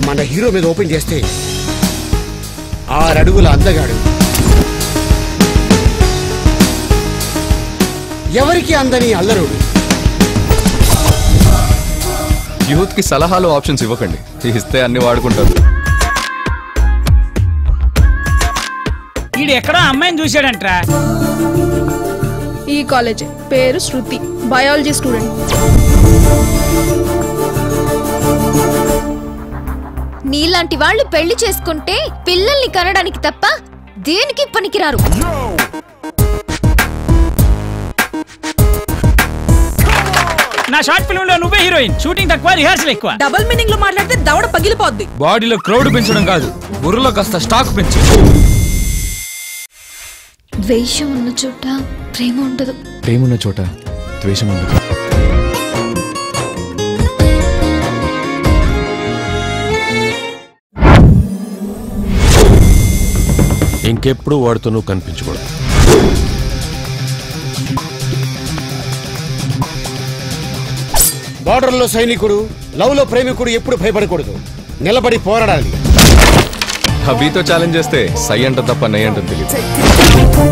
మన హీరో మీద ఓపెన్ చేస్తే ఆరడుగుల అందగాడు ఎవరికి అందని అల్లరుడు యూత్ కి సలహాలు ఆప్షన్స్ ఇవ్వకండి ఇస్తే అన్ని వాడుకుంటారు ఈడు ఎక్కడో అమ్మాయిని చూశాడంట్రా ఈ కాలేజ్ పేరు శృతి బయాలజీ స్టూడెంట్ నీలాంటి వాళ్ళు పెళ్లి చేసుకుంటే పిల్లల్ని కనడానికి తప్ప దేనికి పనికిరారు నా షార్ట్ ఫిల్మ్ లో నువ్వే హీరోయిన్ షూటింగ్ తక్కువ రిహార్సల్ ఎక్కువ డబుల్ మీనింగ్ లో మాట్లాడితే దవడ పగిలిపోద్ది బాడీలో క్రౌడ్ పెంచడం కాదు బుర్రలో కాస్త స్టాక్ పెంచు ద్వేషం ఉన్న చోట ప్రేమ ఉండదు ప్రేమున్న చోట ద్వేషం ఉండదు ఇంకెప్పుడు వాడితో నువ్వు కనిపించకూడదు బార్డర్లో సైనికుడు లవ్ లో ప్రేమికుడు ఎప్పుడు భయపడకూడదు నిలబడి పోరాడాలి హబీతో ఛాలెంజ్ చేస్తే సై అంట తప్ప నై అంట తెలియదు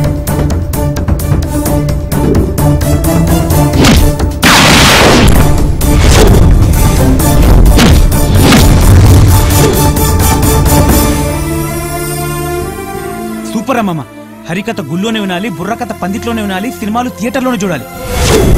సూపర్ అమ్మమ్మ హరికథ గుళ్ళోనే వినాలి బుర్రకథ పందిట్లోనే వినాలి సినిమాలు థియేటర్లోనే చూడాలి